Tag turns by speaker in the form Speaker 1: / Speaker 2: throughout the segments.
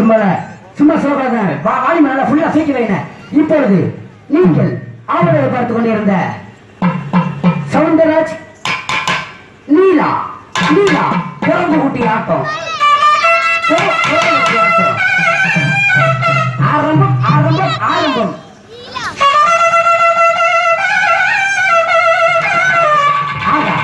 Speaker 1: இருக்கும் போல சும்மா சொல்லக்கூடாது வா- வாலிம நல்லா ஃபுல்லா தூக்கி வைங்க இப்பொழுது நீங்கள் ஆவலை பார்த்து கொண்டிருந்த சவுந்தரராஜ் நீலா நீலா குரங்கு குட்டி ஆட்டம் குர- குரங்கு குட்டி ஆட்டம் ஆரம்பம் ஆரம்பம் ஆரம்பம் ஆகா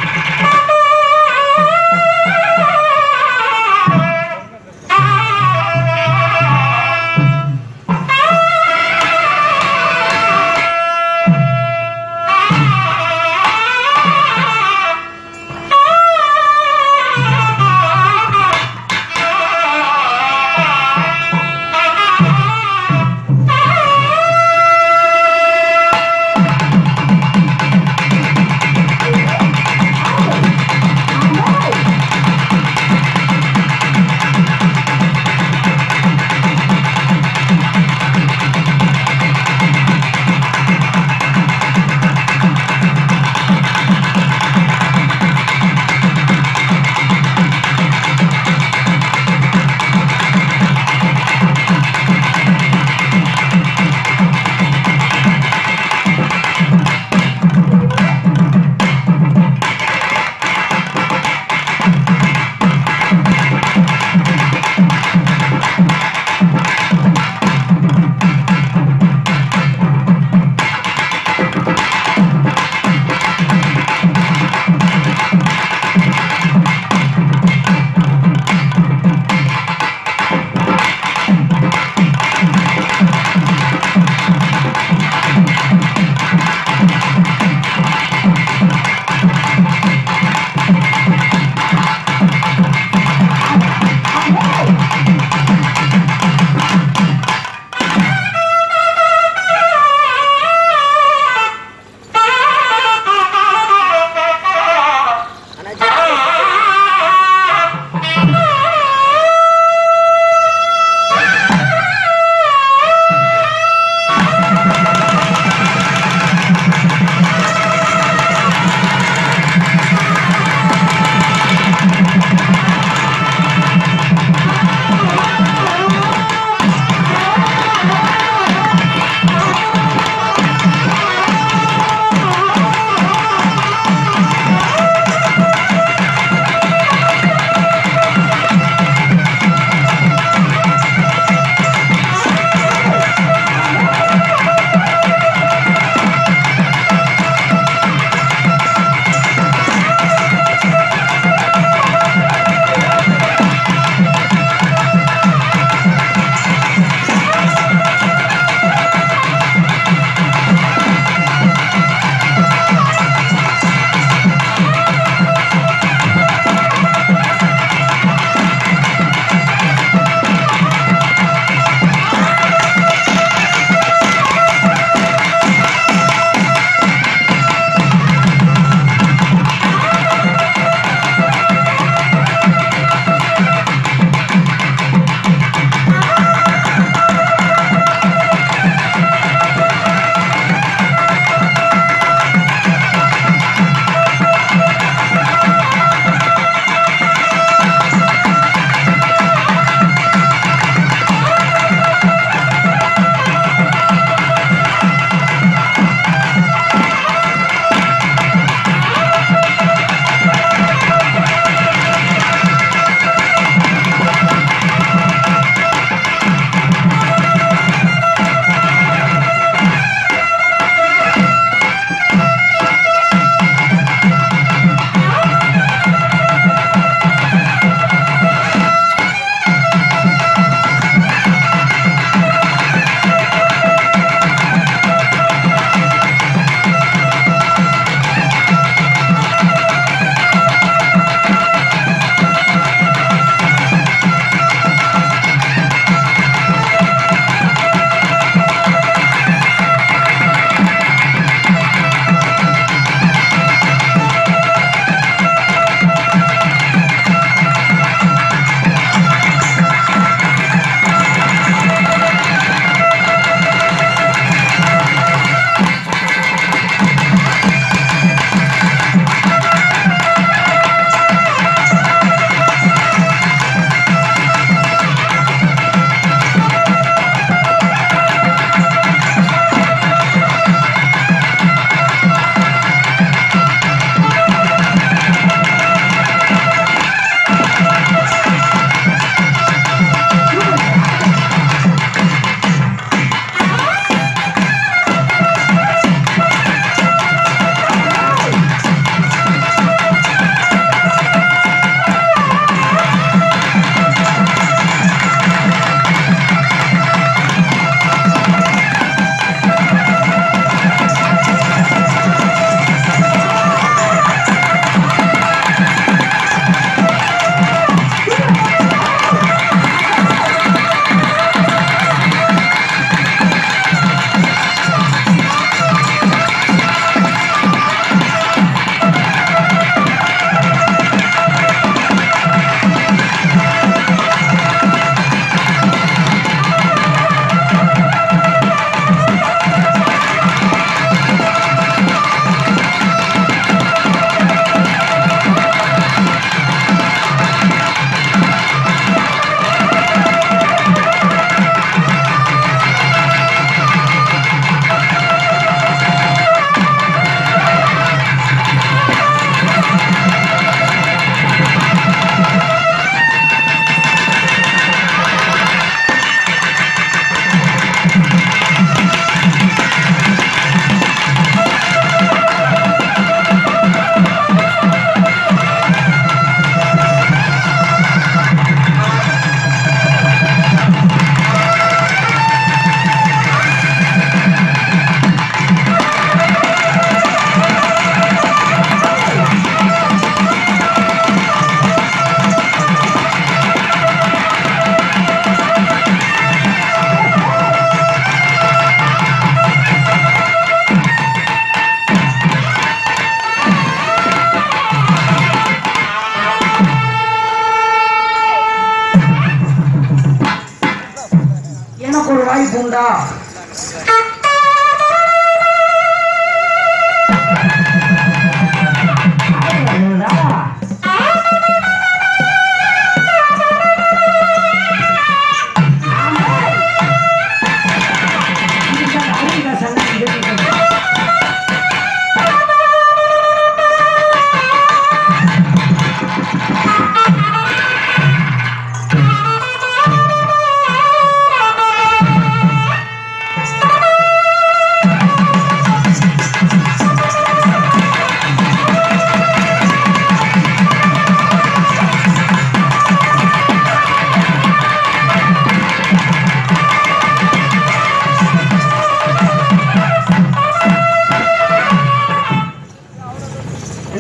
Speaker 2: ஆ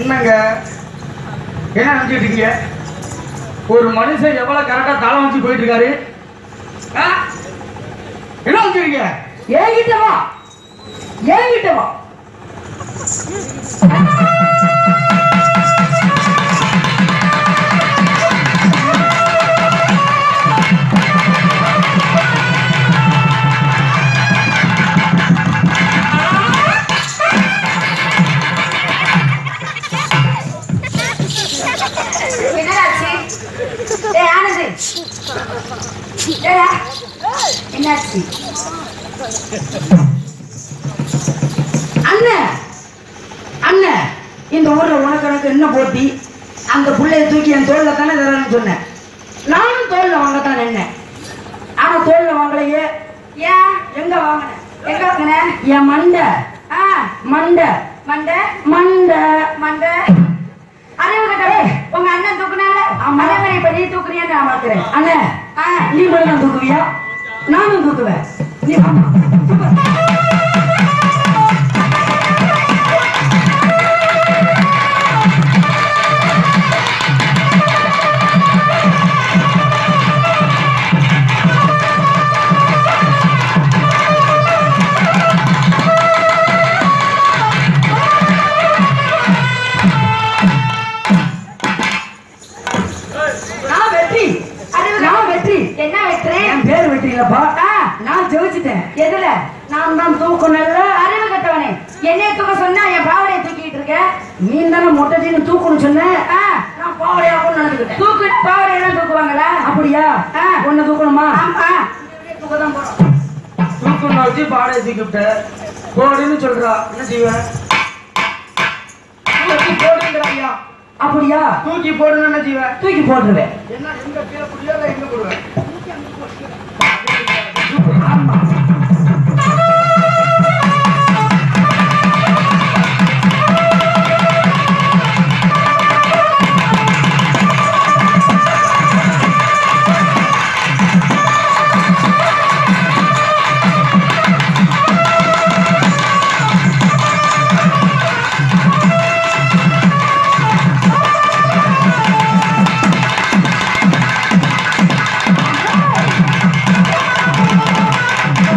Speaker 2: என்னங்க என்ன நினைச்சிட்டு இருக்கீங்க ஒரு மனுஷன் எவ்வளவு கரெக்டா தாளம் வச்சு போயிட்டு இருக்காரு ஆ? என்ன வச்சிருக்கீங்க
Speaker 1: ஏங்கிட்ட வா ஏங்கிட்ட வா
Speaker 3: என்னடாச்சு ஏய் ஆனந்த் ஏடா என்னாச்சு
Speaker 1: அண்ணன் அண்ணன் இந்த ஊர்ல உனக்கு எனக்கு என்ன போட்டி அந்த புள்ளைய தூக்கி என் தோல்ல தானே தரேன்னு சொன்னேன் நானும் தோல்ல வாங்கத்தான் நின்னேன் ஆனா தோல்ல வாங்கலையே
Speaker 3: ஏன்
Speaker 1: எங்க வாங்கினேன்
Speaker 3: எங்க வாங்கின
Speaker 1: என் மண்டை
Speaker 3: ஆ
Speaker 1: மண்டை
Speaker 3: மண்டை
Speaker 1: மண்டை
Speaker 3: மண்டை அறிவு கட்டவே உங்க அண்ணன் தூக்குனால
Speaker 1: ஆமா.
Speaker 3: அதே மாதிரி இப்ப நீ தூக்குறியான்னு நான் பாக்குறேன்
Speaker 1: அண்ணே
Speaker 3: ஆ
Speaker 1: நீ மட்டும் தான் தூக்குவியா நானும் தூக்குவேன் நீ ஆமா சூப்பர் நான் வெற்றி
Speaker 3: அறிவு
Speaker 1: நான் வெற்றி
Speaker 3: என்ன வெற்றி
Speaker 1: என் பேர் வெற்றி இல்லப்பா
Speaker 3: ஆ
Speaker 1: நான் ஜெயிச்சிட்டேன்
Speaker 3: எதுல
Speaker 1: நான் தான் தூக்கணும்ல
Speaker 3: அறிவு கட்டவனே என்னைய தூக்க சொன்னா என் பாவனையை தூக்கிட்டு இருக்க
Speaker 1: நீ தானே மொட்டைச்சின்னு தூக்கணும் சொன்ன
Speaker 3: ஆ
Speaker 1: நான் பாவடையாகும் நினைச்சுக்கிட்டேன்
Speaker 3: தூக்கு பாவனை எல்லாம் தூக்குவாங்களா
Speaker 1: அப்படியா
Speaker 3: ஆ.
Speaker 1: உன்னை தூக்கணுமா
Speaker 3: ஆமா
Speaker 1: தூக்கதான் போறோம்
Speaker 2: தூக்குன்னு வச்சு பாடையை தூக்கிவிட்ட போடுன்னு சொல்றா என்ன செய்வேன் தூக்கி போடுங்கிறாயா
Speaker 1: அப்படியா
Speaker 2: தூக்கி போடுன்னு என்ன செய்வேன்
Speaker 1: தூக்கி போட்டுருவேன்
Speaker 2: என்ன எங்க கீழே புடியா இல்ல எங்க போடுவேன்
Speaker 3: ஆ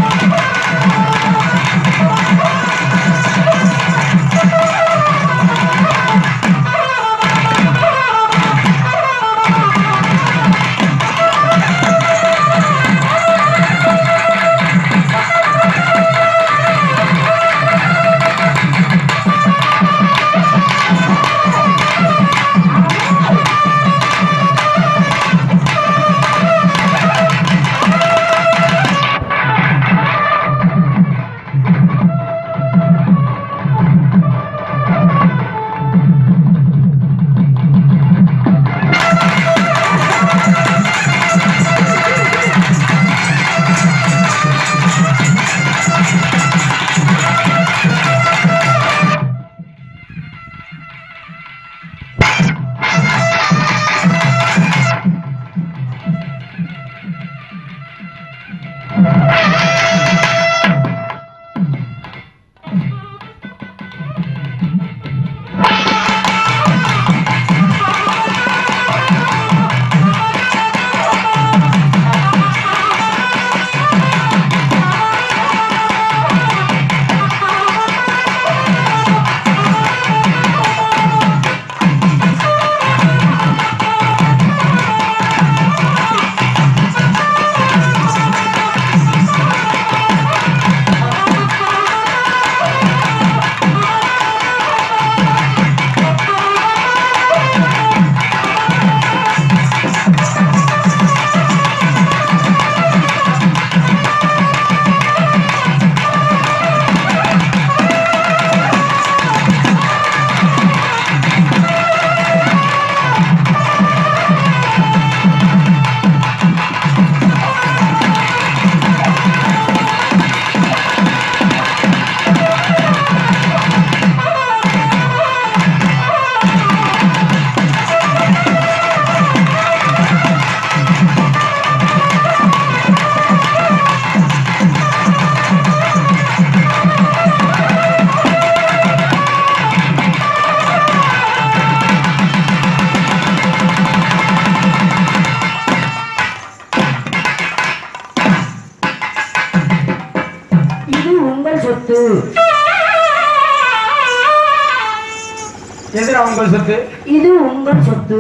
Speaker 2: எதிரா உங்கள் சொத்து
Speaker 1: இது உங்கள் சொத்து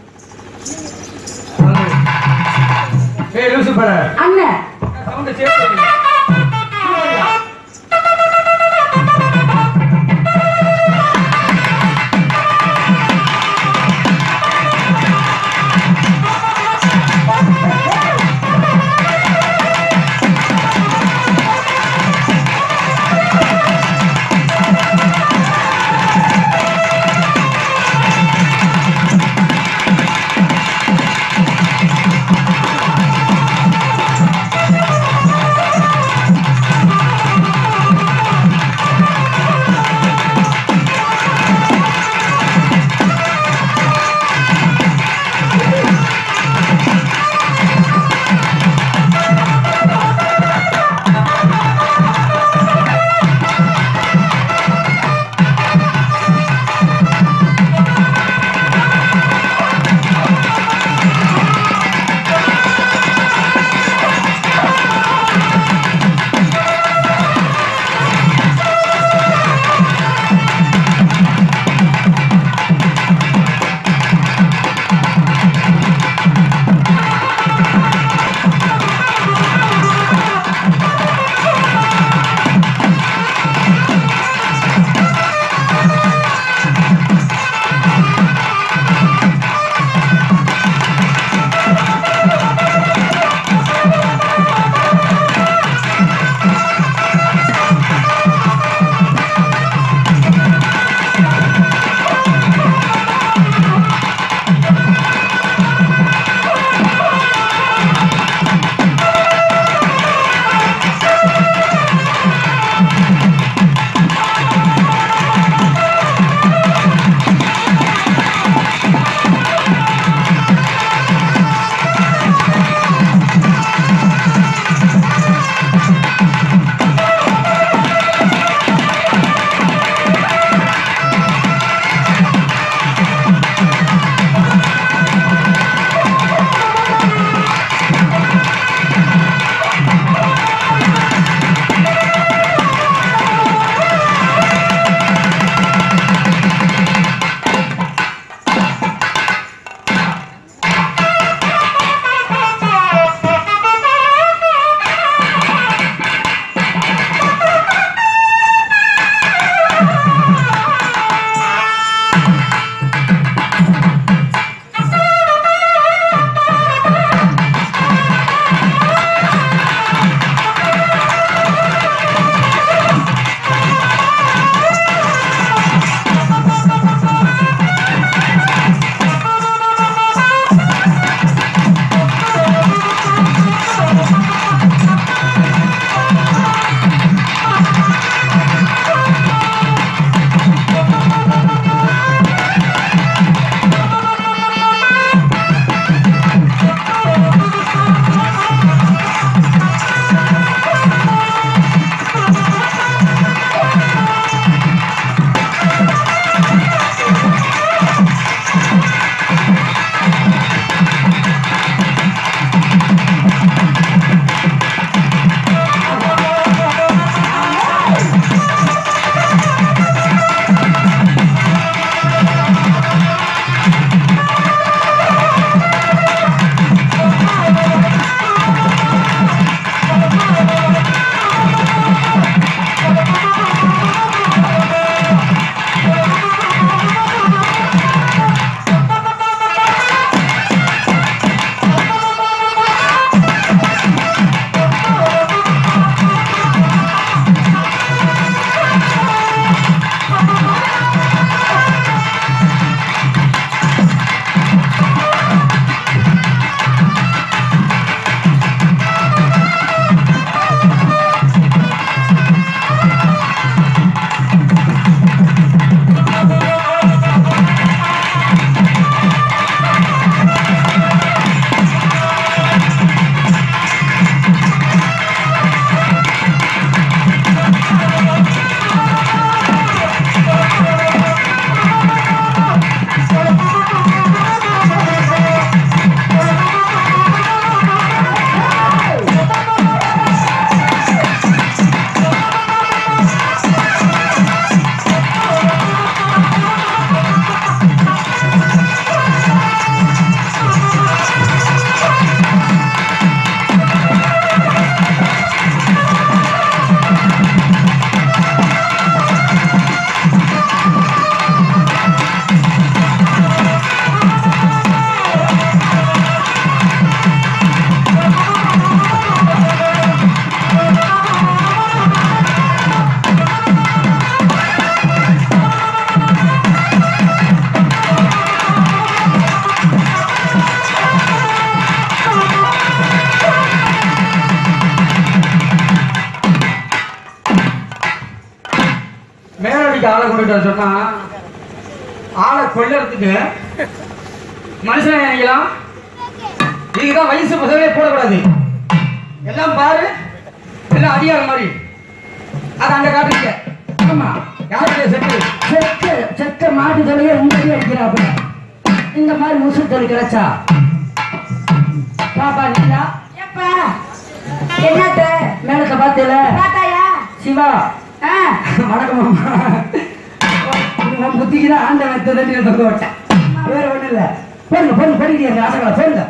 Speaker 2: ஏய் லூசு பர
Speaker 1: அண்ணன்
Speaker 2: சவுண்ட் சேர்த்து
Speaker 3: ஆ
Speaker 2: போயிட்டு சொன்னா ஆளை கொள்ளறதுக்கு மனுஷனை நினைக்கலாம் இதுதான் வயசு பசங்களே போடக்கூடாது எல்லாம் பாரு எல்லாம் அடியார மாதிரி அது அங்க காட்டுறீங்க
Speaker 1: ஆமா
Speaker 2: யாருடைய செட்டு
Speaker 1: செத்த செத்த மாட்டு தொழில இந்த அடி அடிக்கிறாப்புல இந்த மாதிரி முசு தொழில் கிடைச்சா பாப்பா நீங்களா
Speaker 3: ஏப்பா என்னத்த
Speaker 1: மேலத்தை பார்த்தீல
Speaker 3: பார்த்தாயா
Speaker 1: சிவா
Speaker 3: ஆ
Speaker 1: வணக்கம் அம்மா உன் புத்திக்கு தான் ஆண்டவன் தண்ணி தொங்க விட்டேன் வேற ஒண்ணும் இல்ல போடுங்க போடுங்க படிக்கிறீங்க ஆசைகளை போடுங்க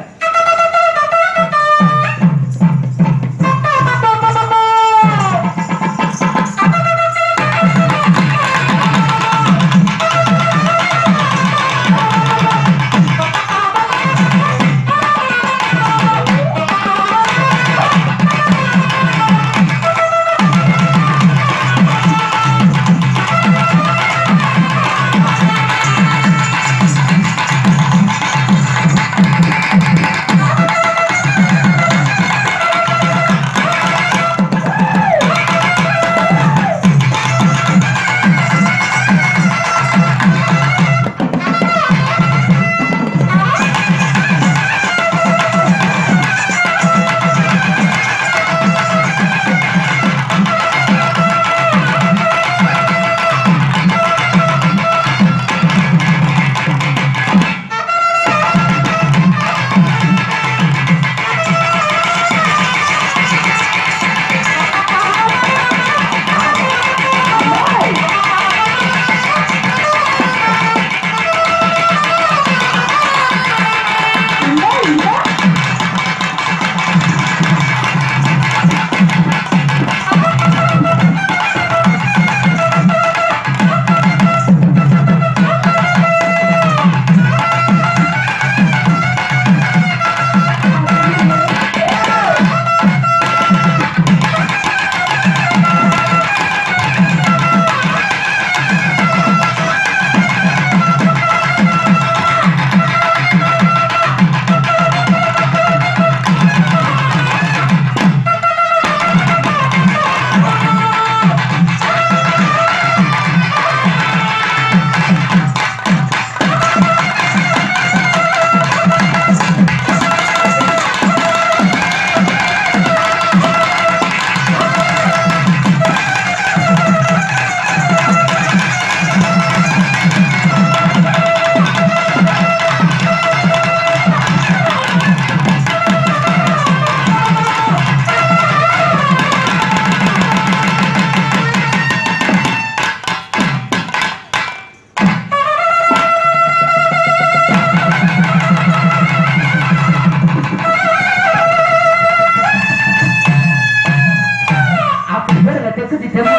Speaker 1: அப்படி போடுங்க தெற்கு திட்டம்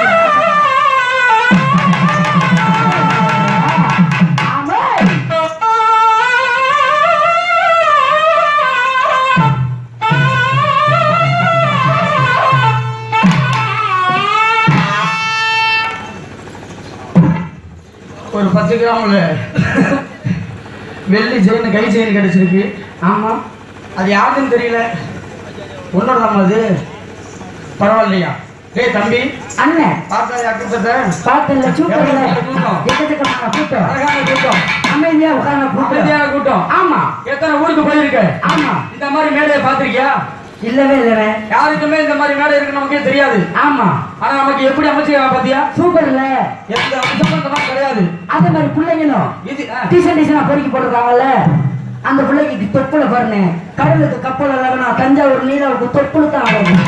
Speaker 2: ஒரு பத்து கிராம்ல வெள்ளி செயின் கை செயின் கிடைச்சிருக்கு
Speaker 1: ஆமா
Speaker 2: அது யாருன்னு தெரியல உன்னோட நம்ம அது பரவாயில்லையா டேய் தம்பி
Speaker 1: அண்ணன்
Speaker 2: பார்த்தா அக்கத்தை
Speaker 1: பார்த்தல சூப்பர்ல எக்கச்சக்கமான கூட்டம்
Speaker 2: அழகான கூட்டம்
Speaker 1: அமைதியா உட்கார்ந்த கூட்டம்
Speaker 2: அமைதியான கூட்டம்
Speaker 1: ஆமா
Speaker 2: எத்தனை ஊருக்கு போயிருக்க
Speaker 1: ஆமா
Speaker 2: இந்த மாதிரி மேடையை பார்த்திருக்கியா
Speaker 1: இல்லவே இல்லவே
Speaker 2: யாருக்குமே இந்த மாதிரி மேடை இருக்கு நமக்கே தெரியாது
Speaker 1: ஆமா
Speaker 2: ஆனா நமக்கு எப்படி அமைச்சு பாத்தியா
Speaker 1: சூப்பர்ல
Speaker 2: எந்த அம்சமும் இந்த மாதிரி கிடையாது
Speaker 1: அதே மாதிரி பிள்ளைங்களும்
Speaker 2: இது ஆ,
Speaker 1: டீசன் டீசனா பொறுக்கி போட்டிருக்காங்கல்ல அந்த பிள்ளைக்கு தொப்புல பாருங்க கடலுக்கு கப்பல் இல்லைன்னா தஞ்சாவூர் நீராவுக்கு தொப்புல தான் ஆகும்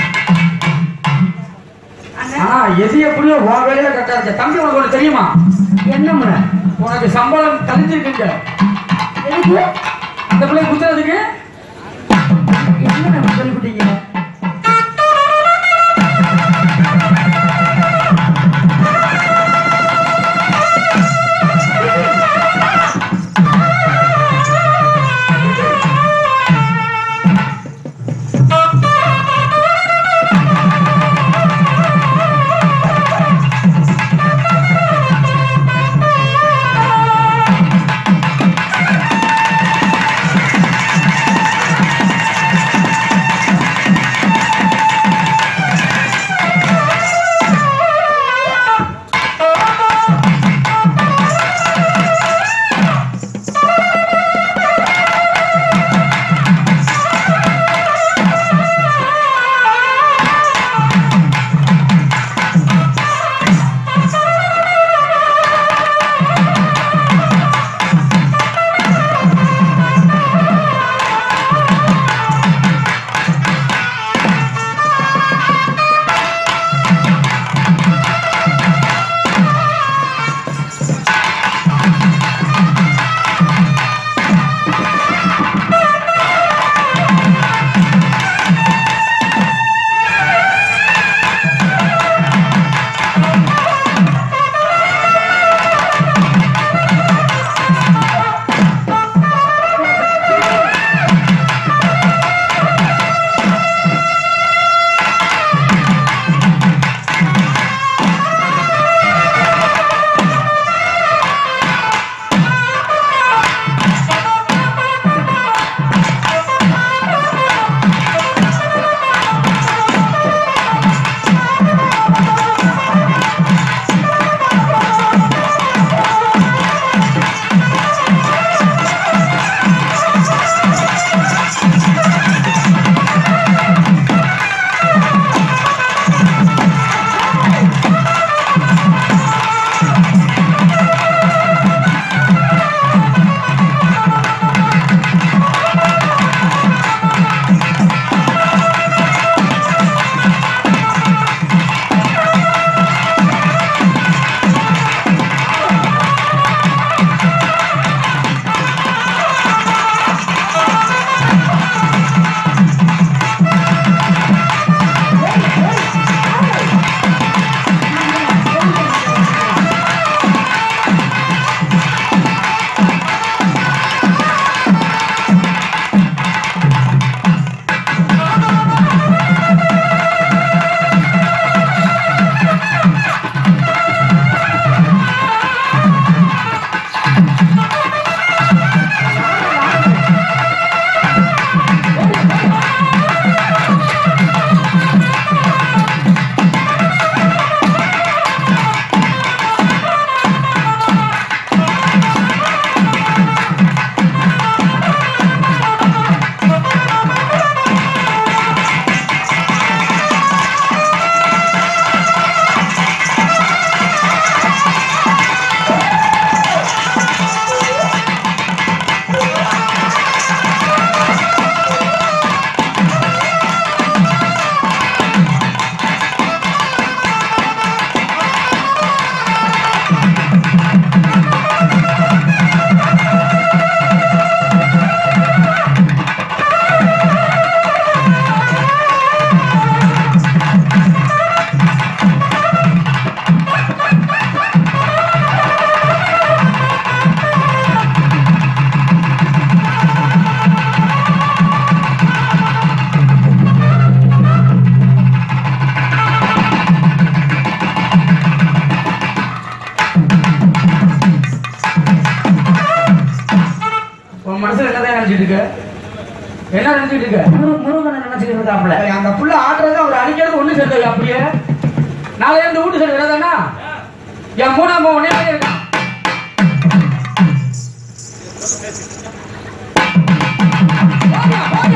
Speaker 2: ஆனா எது எப்படியோ உன் வேலையில கரெக்டா இருக்க தம்பி உனக்கு ஒண்ணு தெரியுமா
Speaker 1: என்ன முறை
Speaker 2: உனக்கு சம்பளம் கழிஞ்சிருக்குங்க
Speaker 1: எதுக்கு
Speaker 2: அந்த பிள்ளை குத்துறதுக்கு
Speaker 1: என்ன சொல்லிவிட்டீங்க
Speaker 3: ஆ
Speaker 2: மனசுல என்னதான் நினைச்சிட்டு இருக்க என்ன நினைச்சிட்டு இருக்க
Speaker 1: முரு- முருகனை நினைச்சுக்கிட்டு இருக்காப்ல
Speaker 2: ஏய், அந்த புள்ள ஆட்டுறது அவர் அடிக்கிறது ஒண்ணு சேர்ந்தது அப்படியே நாளை இந்த வீட்டு சைடு வராதானா என் மூணாம் உடனே இருக்கான் வாங்க, வாங்க.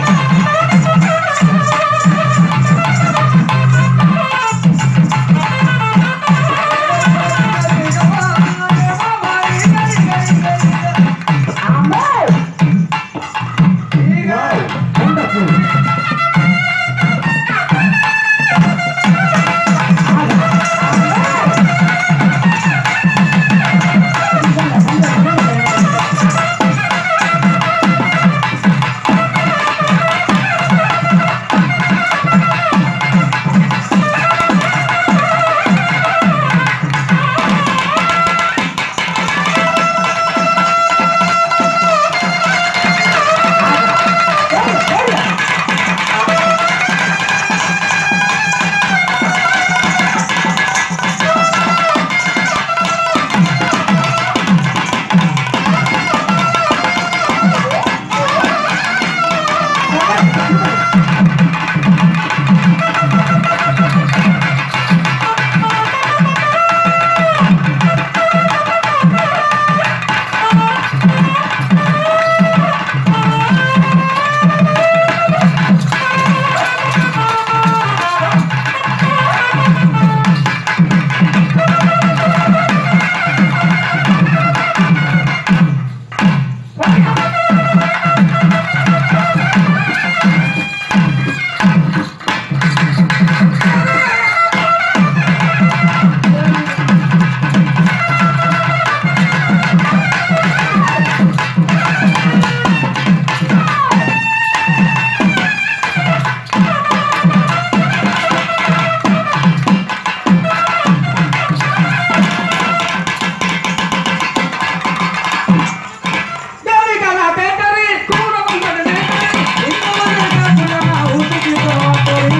Speaker 2: தேவிகாலா பேட்டரி, கூடவன் பண்ண நேட்டரி, இந்த ஒரு காட்டுல நான் ஊத்திக்கு போறேன்.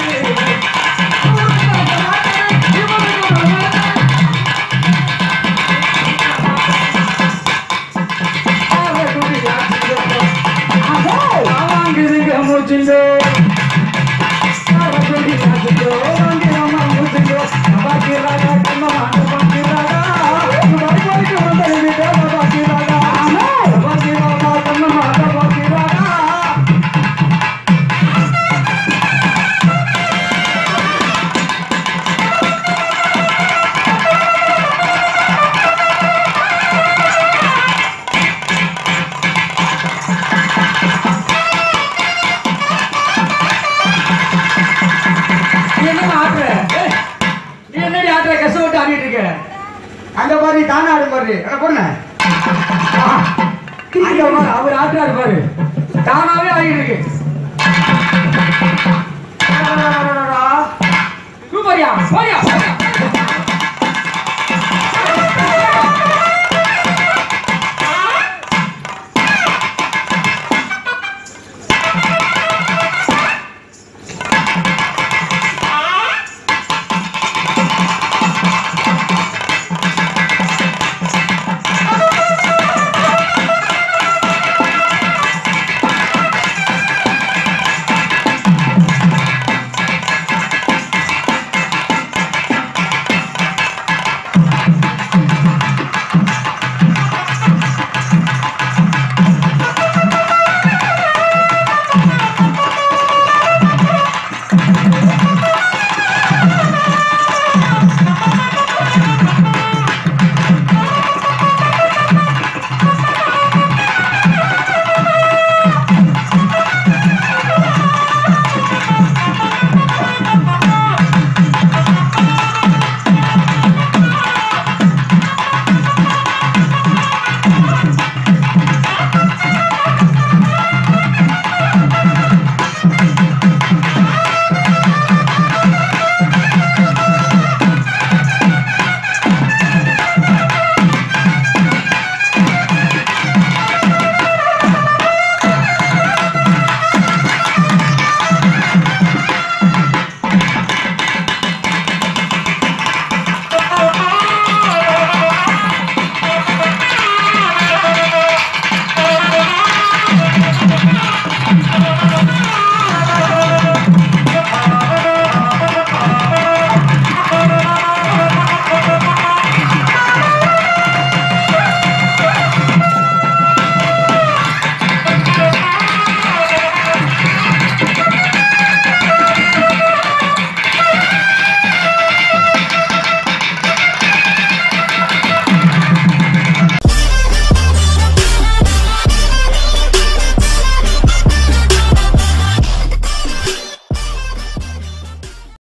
Speaker 2: ஊருக்கு ஒரு நாட்டரி, இவனுக்கு ஒரு நாட்டரி. ஆவே குடி ஆச்சுங்க. ஆவாங்குதுங்க மூச்சுங்க. ஆவே குடி ஆச்சுங்க. வாங்கிடாம மூச்சுங்க. பாக்கிராடா, கண்ணமாண்ட பாக்கிராடா. மறுபடிக்கு வந்தறிவிட்டா பாக்கிராடா. பாக்கிராடா, கண்ணமாண்ட பாக்கிராடா. நீ என்ன ஆடுற ஏய், நீ என்னடி ஆடுற கஷ்டப்பட்டு ஆடிட்டு இருக்க
Speaker 4: அந்த மாதிரி தானே ஆடு மாதிரி என்ன பொண்ணு
Speaker 2: அங்க பாரு, அவர் ஆடுறாரு பாரு தானாவே ஆடிட்டு இருக்கு சூப்பரியா போயா போயா